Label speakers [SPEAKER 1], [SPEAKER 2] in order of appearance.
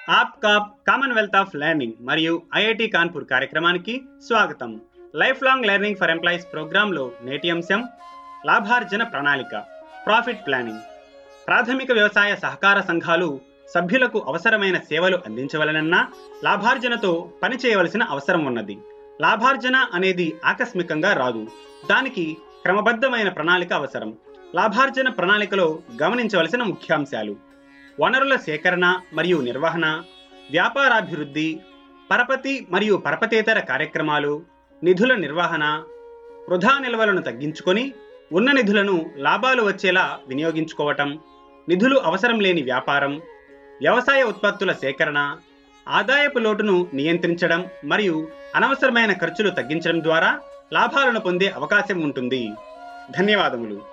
[SPEAKER 1] ఆప్ కాప్ Commonwealth of learning మరియు IIT Kanpur కార్యక్రమానికి స్వాగతం life long learning for employees ప్రోగ్రాంలో నేటి అంశం లాభార్జన ప్రణాళిక ప్రాఫిట్ ప్లానింగ్ ప్రాథమిక వ్యవసాయ సహకార సంఘాలు సభ్యులకు అవసరమైన సేవలు అందించవలనన్నా లాభార్జనతో పని చేయవలసిన అవసరం ఉన్నది లాభార్జన అనేది ఆకస్మికంగా రాదు దానికి క్రమబద్ధమైన ప్రణాళిక అవసరం లాభార్జన ప్రణాళికలో గమనించవలసిన ముఖ్యాంశాలు వనరుల సేకరణ మరియు నిర్వహణ వ్యాపారాభివృద్ధి పరపతి మరియు పరపతేతర కార్యక్రమాలు నిధుల నిర్వహణ వృధా నిల్వలను తగ్గించుకొని ఉన్న నిధులను లాభాలు వచ్చేలా వినియోగించుకోవటం నిధులు అవసరం లేని వ్యాపారం వ్యవసాయ ఉత్పత్తుల సేకరణ ఆదాయపు లోటును నియంత్రించడం మరియు అనవసరమైన ఖర్చులు తగ్గించడం ద్వారా లాభాలను పొందే అవకాశం ఉంటుంది ధన్యవాదములు